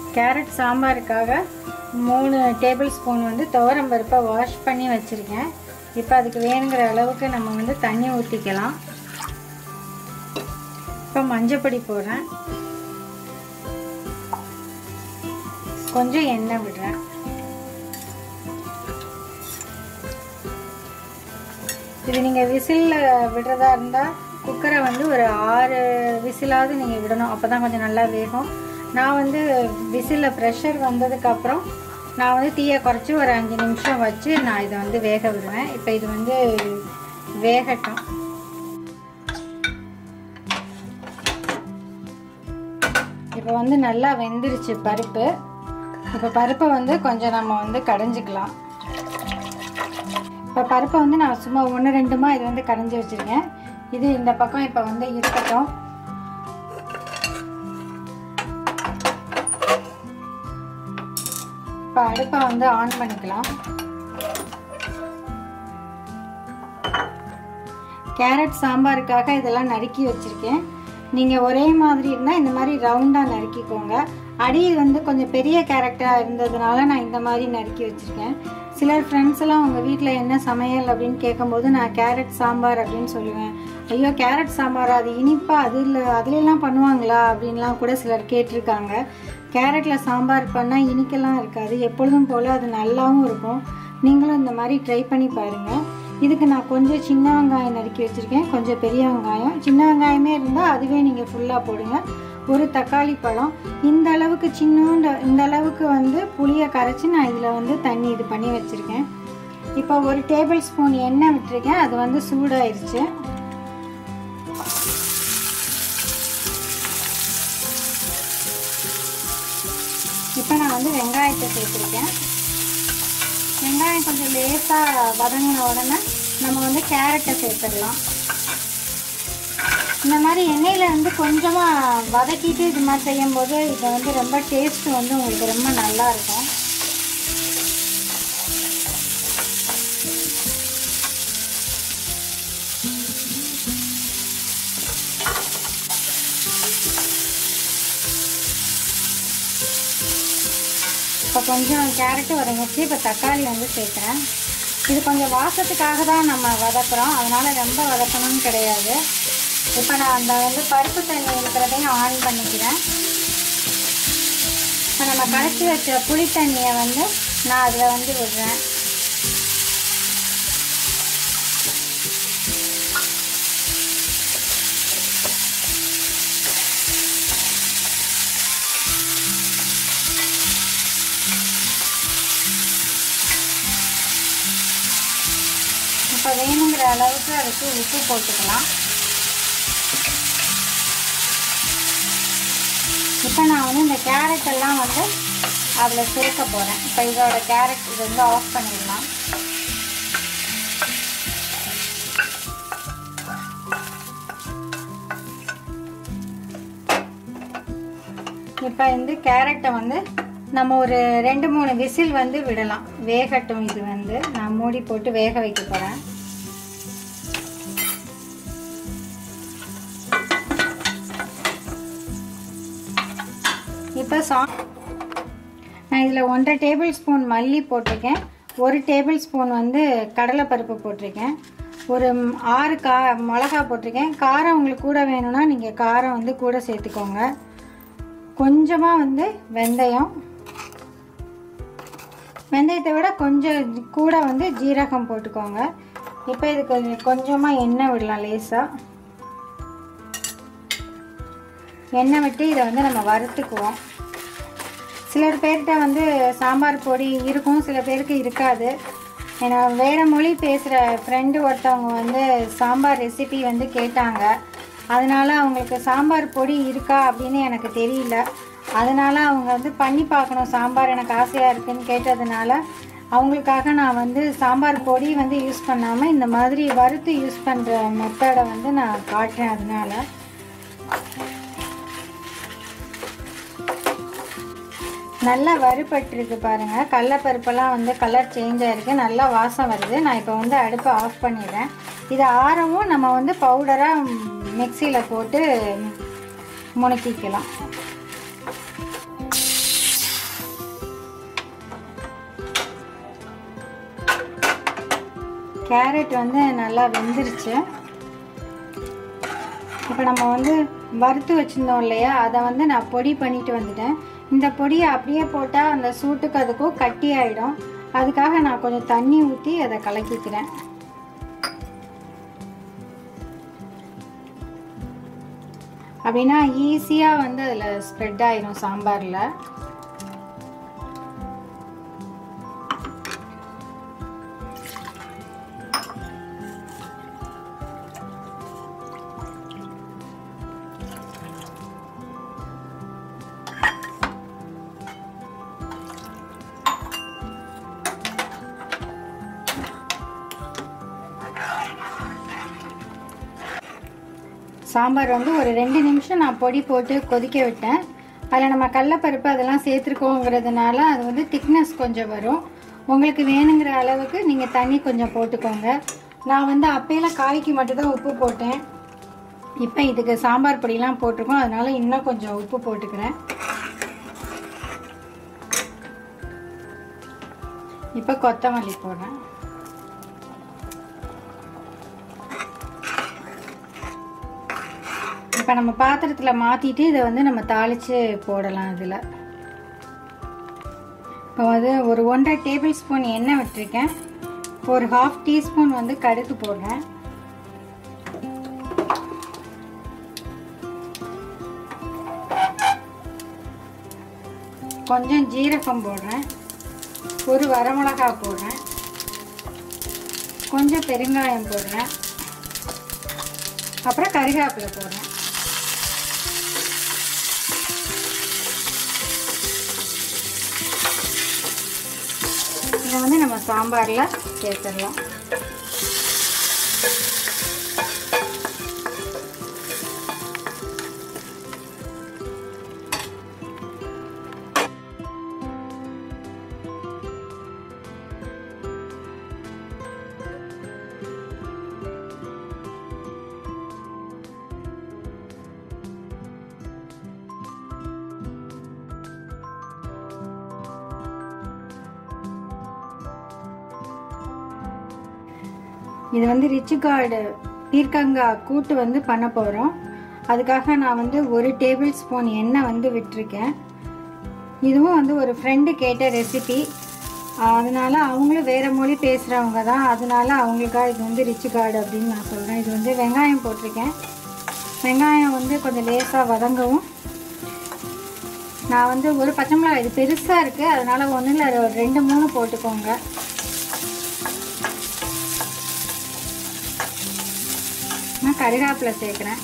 carrot சாம்பாருக்காக மூணு table spoon வந்து துவரம் பருப்பை வாஷ் பண்ணி வச்சுருக்கேன் இப்போ அதுக்கு வேணுங்கிற அளவுக்கு நம்ம வந்து தண்ணி ஊற்றிக்கலாம் இப்போ மஞ்சப்பொடி போடுறேன் கொஞ்சம் எண்ணெய் விடுறேன் இது நீங்கள் விசிலில் விடுறதா இருந்தால் குக்கரை வந்து ஒரு ஆறு விசிலாவது நீங்கள் விடணும் அப்போ தான் கொஞ்சம் நல்லா வேகும் நான் வந்து விசிலில் ப்ரெஷர் வந்ததுக்கப்புறம் நான் வந்து தீயை குறைச்சி ஒரு அஞ்சு நிமிஷம் வச்சு நான் இதை வந்து வேக விடுவேன் இப்போ இது வந்து வேகட்டும் இப்போ வந்து நல்லா வெந்துருச்சு பருப்பு இப்போ பருப்பை வந்து கொஞ்சம் நம்ம வந்து கடைஞ்சிக்கலாம் இப்போ பருப்பை வந்து நான் சும்மா ஒன்று ரெண்டுமா இது வந்து கடைஞ்சி வச்சுருக்கேன் இது இந்த பக்கம் இப்போ வந்து இருக்கட்டும் இப்போ அடுப்பை வந்து ஆன் பண்ணிக்கலாம் கேரட் சாம்பாருக்காக இதெல்லாம் நறுக்கி வச்சுருக்கேன் நீங்கள் ஒரே மாதிரி இருந்தால் இந்த மாதிரி ரவுண்டாக நறுக்கிக்கோங்க அடியில் வந்து கொஞ்சம் பெரிய கேரக்டராக இருந்ததுனால நான் இந்த மாதிரி நறுக்கி வச்சுருக்கேன் சிலர் ஃப்ரெண்ட்ஸ் எல்லாம் உங்கள் வீட்டில் என்ன சமையல் அப்படின்னு கேட்கும்போது நான் கேரட் சாம்பார் அப்படின்னு சொல்லுவேன் ஐயோ கேரட் சாம்பார் அது இனிப்பா அது இல்லை அதுலெல்லாம் பண்ணுவாங்களா அப்படின்லாம் கூட சிலர் கேட்டிருக்காங்க கேரட்டில் சாம்பார் பண்ணால் இனிக்கெல்லாம் இருக்காது எப்பொழுதும் போல் அது நல்லாவும் இருக்கும் நீங்களும் இந்த மாதிரி ட்ரை பண்ணி பாருங்கள் இதுக்கு நான் கொஞ்சம் சின்ன வெங்காயம் நறுக்கி வச்சுருக்கேன் கொஞ்சம் பெரிய வெங்காயம் சின்ன வெங்காயமே இருந்தால் அதுவே நீங்கள் ஃபுல்லாக போடுங்க ஒரு தக்காளி பழம் இந்த அளவுக்கு சின்னோண்டு இந்த அளவுக்கு வந்து புளியை கரைச்சி நான் இதில் வந்து தண்ணி இது பண்ணி வச்சுருக்கேன் இப்போ ஒரு டேபிள் ஸ்பூன் எண்ணெய் விட்டுருக்கேன் அது வந்து சூடாயிருச்சு இப்போ நான் வந்து வெங்காயத்தை சேர்த்துருக்கேன் வெங்காயம் கொஞ்சம் லேசாக வதங்கின உடனே நம்ம வந்து கேரட்டை சேர்த்துடலாம் இந்த மாதிரி எண்ணெயில் வந்து கொஞ்சமாக வதக்கிட்டு இது மாதிரி செய்யும்போது இது வந்து ரொம்ப டேஸ்ட் வந்து உங்களுக்கு ரொம்ப நல்லா இருக்கும் இப்போ கொஞ்சம் கேரட்டு வதங்கிச்சு இப்போ தக்காளி வந்து சேர்க்குறேன் இது கொஞ்சம் வாசத்துக்காக தான் நம்ம வதக்குறோம் அதனால் ரொம்ப வதக்கணும்னு கிடையாது இப்போ நான் அந்த வந்து பருப்பு தண்ணி இருக்கிறதையும் ஆன் பண்ணிக்கிறேன் இப்போ நம்ம கரைச்சி வச்ச புளி தண்ணியை வந்து நான் அதில் வந்து விடுறேன் இப்போ வேணுங்கிற அளவுக்கு அதுக்கு உப்பு போட்டுக்கலாம் இப்போ நான் வந்து இந்த கேரட் எல்லாம் வந்து அதில் சேர்க்க போகிறேன் இப்போ இதோட கேரட் இது வந்து ஆஃப் பண்ணிடலாம் இப்போ இந்த கேரட்டை வந்து நம்ம ஒரு ரெண்டு மூணு விசில் வந்து விடலாம் வேகட்டும் இது வந்து நான் மூடி போட்டு வேக வைக்க போகிறேன் இப்போ சா நான் இதில் ஒன்றரை டேபிள் ஸ்பூன் மல்லி போட்டிருக்கேன் ஒரு டேபிள் ஸ்பூன் வந்து கடலைப்பருப்பு போட்டிருக்கேன் ஒரு ம், ஆறு கா மிளகா போட்டிருக்கேன் காரம் உங்களுக்கு கூட வேணும்னா நீங்கள் காரம் வந்து கூட சேர்த்துக்கோங்க கொஞ்சமாக வந்து வெந்தயம் வெந்தயத்தை விட கொஞ்சம் கூட வந்து ஜீரகம் போட்டுக்கோங்க இப்போ இதுக்கு கொஞ்சமாக எண்ணெய் விடலாம் லேசாக எண்ணெய் விட்டு இதை வந்து நம்ம வறுத்துக்குவோம் சிலர் பேர்கிட்ட வந்து சாம்பார் பொடி இருக்கும் சில பேருக்கு இருக்காது ஏன்னா வேறு மொழி பேசுகிற ஃப்ரெண்டு ஒருத்தவங்க வந்து சாம்பார் ரெசிபி வந்து கேட்டாங்க அதனால் அவங்களுக்கு சாம்பார் பொடி இருக்கா அப்படின்னு எனக்கு தெரியல அதனால் அவங்க வந்து பண்ணி பார்க்கணும் சாம்பார் எனக்கு ஆசையாக இருக்குன்னு கேட்டதுனால அவங்களுக்காக நான் வந்து சாம்பார் பொடி வந்து யூஸ் பண்ணாமல் இந்த மாதிரி வறுத்து யூஸ் பண்ணுற மெத்தடை வந்து நான் காட்டுறேன் அதனால் நல்லா வறுபட்டுருக்கு பாருங்கள் கடலப்பருப்பெல்லாம் வந்து கலர் சேஞ்ச் ஆகிருக்கு நல்லா வாசம் வருது நான் இப்போ வந்து அடுப்பை ஆஃப் பண்ணிடுறேன் இது ஆறவும் நம்ம வந்து பவுடராக மிக்சியில் போட்டு முணுக்கிக்கலாம் கேரட் வந்து நல்லா வெந்துருச்சு இப்போ நம்ம வந்து வறுத்து வச்சுருந்தோம் இல்லையா அதை வந்து நான் பொடி பண்ணிட்டு வந்துட்டேன் இந்த பொடியை அப்படியே போட்டால் அந்த சூட்டுக்கு அதுக்கும் கட்டி ஆகிடும் அதுக்காக நான் கொஞ்சம் தண்ணி ஊற்றி அதை கலக்கிக்கிறேன் அப்படின்னா ஈஸியாக வந்து அதில் ஸ்ப்ரெட் ஆயிரும் சாம்பாரில் சாம்பார் வந்து ஒரு ரெண்டு நிமிஷம் நான் பொடி போட்டு கொதிக்க விட்டேன் அதில் நம்ம கடலப்பருப்பு அதெல்லாம் சேர்த்துருக்கோங்கிறதுனால அது வந்து திக்னஸ் கொஞ்சம் வரும் உங்களுக்கு வேணுங்கிற அளவுக்கு நீங்கள் தண்ணி கொஞ்சம் போட்டுக்கோங்க நான் வந்து அப்பையில் காய்க்கு மட்டும்தான் உப்பு போட்டேன் இப்போ இதுக்கு சாம்பார் பொடியெலாம் போட்டிருக்கோம் அதனால இன்னும் கொஞ்சம் உப்பு போட்டுக்கிறேன் இப்போ கொத்தமல்லி போடுறேன் இப்போ நம்ம பாத்திரத்தில் மாற்றிட்டு இதை வந்து நம்ம தாளித்து போடலாம் இதில் இப்போ வந்து ஒரு ஒன்றரை டேபிள் ஸ்பூன் எண்ணெய் விட்டுருக்கேன் ஒரு ஹாஃப் டீஸ்பூன் வந்து கடுகு போடுறேன் கொஞ்சம் ஜீரகம் போடுறேன் ஒரு வரமிளகா போடுறேன் கொஞ்சம் பெருங்காயம் போடுறேன் அப்புறம் கருவேப்பிலை போடுறேன் இதை வந்து நம்ம சாம்பாரில் சேர்த்துடலாம் இது வந்து ரிச்சு கார்டு பீர்க்கங்காய் கூட்டு வந்து பண்ண போகிறோம் அதுக்காக நான் வந்து ஒரு டேபிள் ஸ்பூன் எண்ணெய் வந்து விட்டுருக்கேன் இதுவும் வந்து ஒரு ஃப்ரெண்டு கேட்ட ரெசிபி அதனால அவங்களும் வேறு மொழி பேசுகிறவங்க தான் அதனால அவங்களுக்காக இது வந்து ரிச்சு கார்டு அப்படின்னு நான் சொல்கிறேன் இது வந்து வெங்காயம் போட்டிருக்கேன் வெங்காயம் வந்து கொஞ்சம் லேசாக வதங்கவும் நான் வந்து ஒரு பச்சை மிளகாய் இது பெருசாக இருக்குது அதனால ஒன்றும் ஒரு ரெண்டு மூணு போட்டுக்கோங்க நான் கருவேப்பிலை சேர்க்குறேன்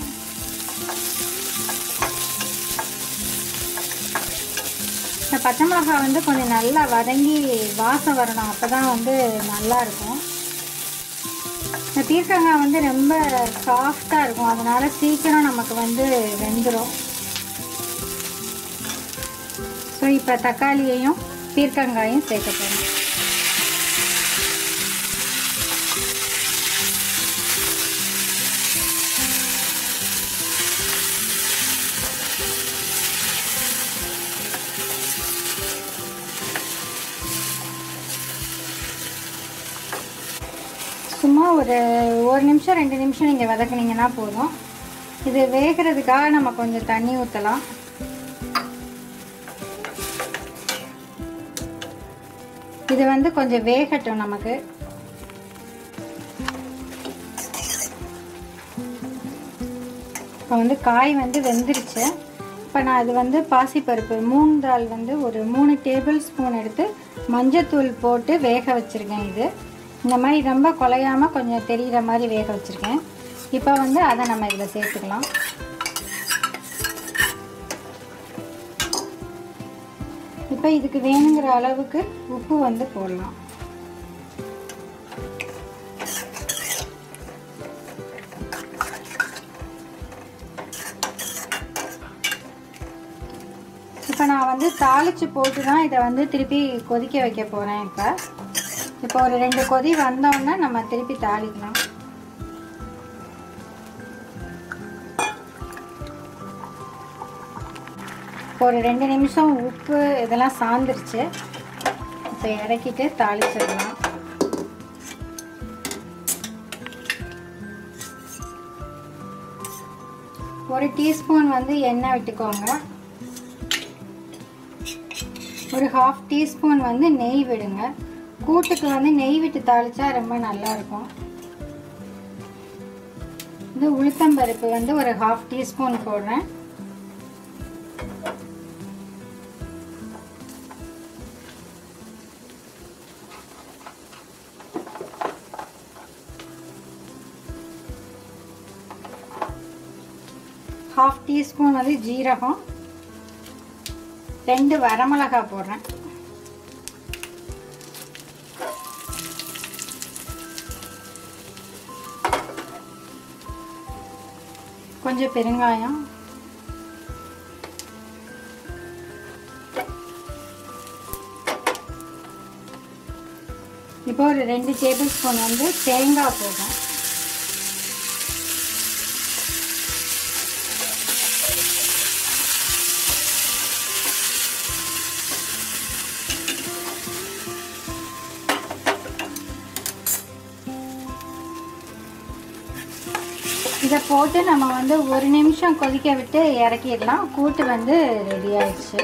இந்த பச்சை மிளகாய் வந்து கொஞ்சம் நல்லா வதங்கி வாசம் வரணும் அப்போ தான் வந்து நல்லா இருக்கும் இந்த பீர்க்கங்காய் வந்து ரொம்ப சாஃப்டாக இருக்கும் அதனால சீக்கிரம் நமக்கு வந்து வெந்துடும் ஸோ இப்போ தக்காளியையும் பீர்க்கங்காயும் சேர்க்க போகிறேன் சும்மா ஒரு ஒரு நிமிஷம் ரெண்டு நிமிஷம் நீங்கள் வதக்குனீங்கன்னா போதும் இது வேகிறதுக்காக நம்ம கொஞ்சம் தண்ணி ஊற்றலாம் இது வந்து கொஞ்சம் வேகட்டும் நமக்கு இப்போ வந்து காய் வந்து வெந்துருச்சு இப்போ நான் இது வந்து பாசிப்பருப்பு மூங் தால் வந்து ஒரு மூணு டேபிள் ஸ்பூன் எடுத்து மஞ்சத்தூள் போட்டு வேக வச்சுருக்கேன் இது இந்த மாதிரி ரொம்ப குலையாமல் கொஞ்சம் தெரிகிற மாதிரி வேக வச்சுருக்கேன் இப்போ வந்து அதை நம்ம இதில் சேர்த்துக்கலாம் இப்போ இதுக்கு வேணுங்கிற அளவுக்கு உப்பு வந்து போடலாம் இப்போ நான் வந்து தாளித்து போட்டு தான் இதை வந்து திருப்பி கொதிக்க வைக்க போகிறேன் இப்போ இப்போ ஒரு ரெண்டு கொதி வந்தோடனே நம்ம திருப்பி தாளிக்கலாம் ஒரு ரெண்டு நிமிஷம் உப்பு இதெல்லாம் சாந்துருச்சு இப்போ இறக்கிட்டு தாளிச்சிடலாம் ஒரு டீஸ்பூன் வந்து எண்ணெய் விட்டுக்கோங்க ஒரு ஹாஃப் டீஸ்பூன் வந்து நெய் விடுங்க கூட்டுக்கு வந்து நெய் விட்டு தாளிச்சா ரொம்ப நல்லா இருக்கும் இது உளுத்தம்பருப்பு வந்து ஒரு ஹாஃப் டீஸ்பூன் போடுறேன் ஹாஃப் டீஸ்பூன் வந்து ஜீரகம் ரெண்டு வரமிளகா போடுறேன் கொஞ்சம் பெருங்காயம் இப்போ ஒரு ரெண்டு டேபிள் ஸ்பூன் வந்து தேங்காய் போடுறேன் இதை போட்டு நம்ம வந்து ஒரு நிமிஷம் கொதிக்க விட்டு இறக்கிடலாம் கூட்டு வந்து ரெடி ஆயிடுச்சு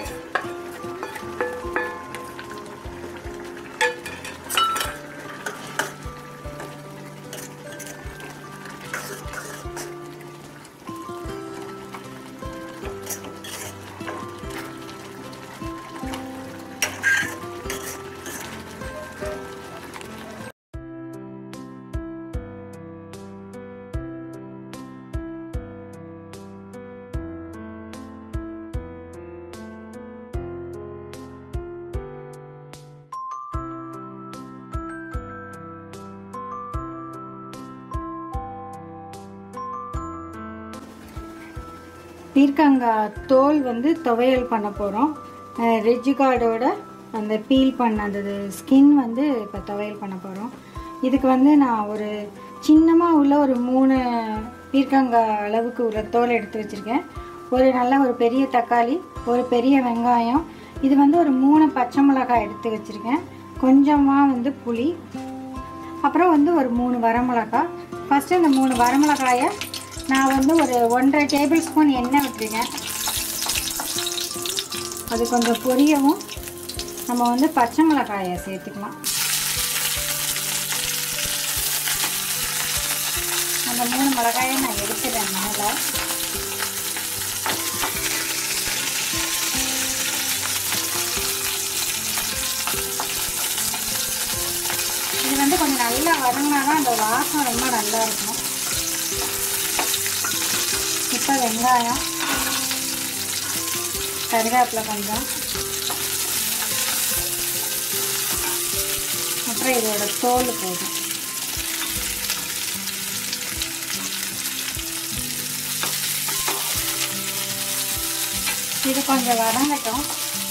பீர்க்கங்காய் தோல் வந்து துவையல் பண்ண போகிறோம் ரெஜ்ஜு கார்டோட அந்த பீல் பண்ண அந்த ஸ்கின் வந்து இப்போ துவையல் பண்ண போகிறோம் இதுக்கு வந்து நான் ஒரு சின்னமாக உள்ள ஒரு மூணு பீர்க்கங்காய் அளவுக்கு உள்ள தோல் எடுத்து வச்சுருக்கேன் ஒரு நல்ல ஒரு பெரிய தக்காளி ஒரு பெரிய வெங்காயம் இது வந்து ஒரு மூணு பச்சை மிளகாய் எடுத்து வச்சுருக்கேன் கொஞ்சமாக வந்து புளி அப்புறம் வந்து ஒரு மூணு வரமிளகாய் ஃபஸ்ட்டு இந்த மூணு வரமிளகாயை நான் வந்து ஒரு ஒன்றரை டேபிள் ஸ்பூன் எண்ணெய் விட்டுருக்கேன் அது கொஞ்சம் பொரியவும் நம்ம வந்து பச்சை மிளகாயை சேர்த்துக்கலாம் அந்த மூணு மிளகாயை நான் எடுத்துறேன் மேலே இது வந்து கொஞ்சம் நல்லா வதங்கினா தான் அந்த வாசம் ரொம்ப நல்லா இருக்கும் இப்போ வெங்காயம் கருவேப்பிலை கொஞ்சம் அப்புறம் இதோட தோல் போதும் இது கொஞ்சம் வதங்கட்டும்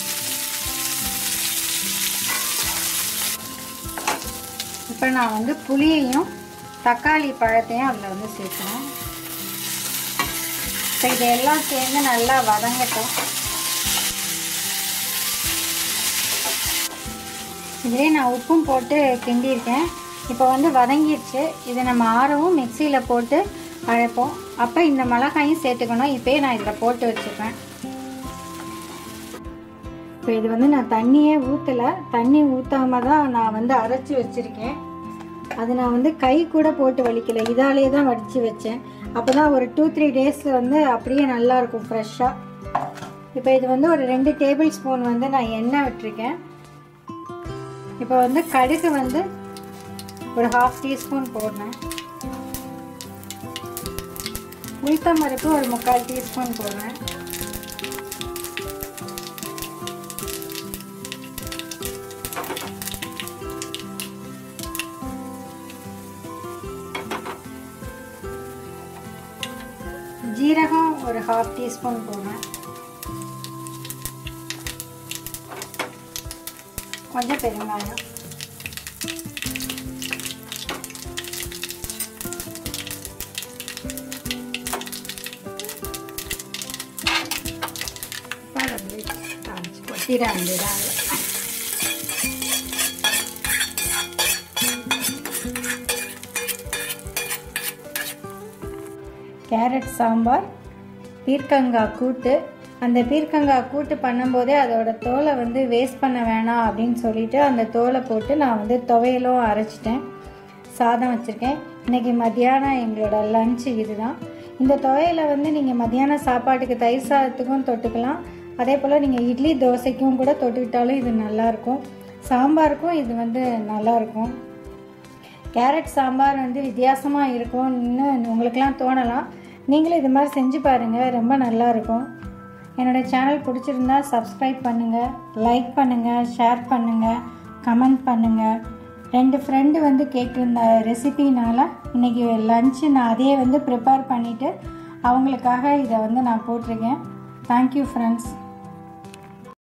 இப்போ நான் வந்து புளியையும் தக்காளி பழத்தையும் அதில் வந்து சேர்க்கணும் இப்போ இதெல்லாம் சேர்ந்து நல்லா வதங்கட்டும் இதே நான் உப்பும் போட்டு கிண்டியிருக்கேன் இப்போ வந்து வதங்கிடுச்சு இதை நம்ம ஆறவும் மிக்சியில் போட்டு அழைப்போம் அப்போ இந்த மிளகாயும் சேர்த்துக்கணும் இப்போயே நான் இதில் போட்டு வச்சுப்பேன் இப்போ இது வந்து நான் தண்ணியே ஊற்றலை தண்ணி ஊற்றாம தான் நான் வந்து அரைச்சி வச்சுருக்கேன் அது நான் வந்து கை கூட போட்டு வலிக்கல இதாலே தான் வடித்து வச்சேன் அப்போ தான் ஒரு டூ த்ரீ டேஸில் வந்து அப்படியே நல்லாயிருக்கும் ஃப்ரெஷ்ஷாக இப்போ இது வந்து ஒரு ரெண்டு டேபிள் ஸ்பூன் வந்து நான் எண்ணெய் விட்டுருக்கேன் இப்போ வந்து கடுகு வந்து ஒரு ஹாஃப் டீஸ்பூன் போடுறேன் உளுத்தம் பருப்பு ஒரு முக்கால் டீஸ்பூன் போடுறேன் ஜீரகம் ஒரு ஹாஃப் டீஸ்பூன் போடுறேன் கொஞ்சம் பெருங்காயம் கொட்டிட வேண்டியதான் கேரட் சாம்பார் பீர்க்கங்காய் கூட்டு அந்த பீர்க்கங்காய் கூட்டு பண்ணும்போதே அதோட தோலை வந்து வேஸ்ட் பண்ண வேணாம் அப்படின்னு சொல்லிட்டு அந்த தோலை போட்டு நான் வந்து துவையலும் அரைச்சிட்டேன் சாதம் வச்சுருக்கேன் இன்றைக்கி மத்தியானம் எங்களோட லஞ்சு இதுதான் இந்த துவையலை வந்து நீங்கள் மத்தியானம் சாப்பாட்டுக்கு தயிர் சாதத்துக்கும் தொட்டுக்கலாம் அதே போல் நீங்கள் இட்லி தோசைக்கும் கூட தொட்டுக்கிட்டாலும் இது நல்லாயிருக்கும் சாம்பாருக்கும் இது வந்து நல்லாயிருக்கும் கேரட் சாம்பார் வந்து வித்தியாசமாக இருக்கும்னு உங்களுக்கெல்லாம் தோணலாம் நீங்களும் இது மாதிரி செஞ்சு பாருங்கள் ரொம்ப நல்லாயிருக்கும் என்னோடய சேனல் பிடிச்சிருந்தா சப்ஸ்கிரைப் பண்ணுங்கள் லைக் பண்ணுங்கள் ஷேர் பண்ணுங்கள் கமெண்ட் பண்ணுங்கள் ரெண்டு ஃப்ரெண்டு வந்து கேட்டிருந்த ரெசிபினால் இன்றைக்கி லஞ்சு நான் அதையே வந்து ப்ரிப்பேர் பண்ணிவிட்டு அவங்களுக்காக இதை வந்து நான் போட்டிருக்கேன் தேங்க்யூ ஃப்ரெண்ட்ஸ்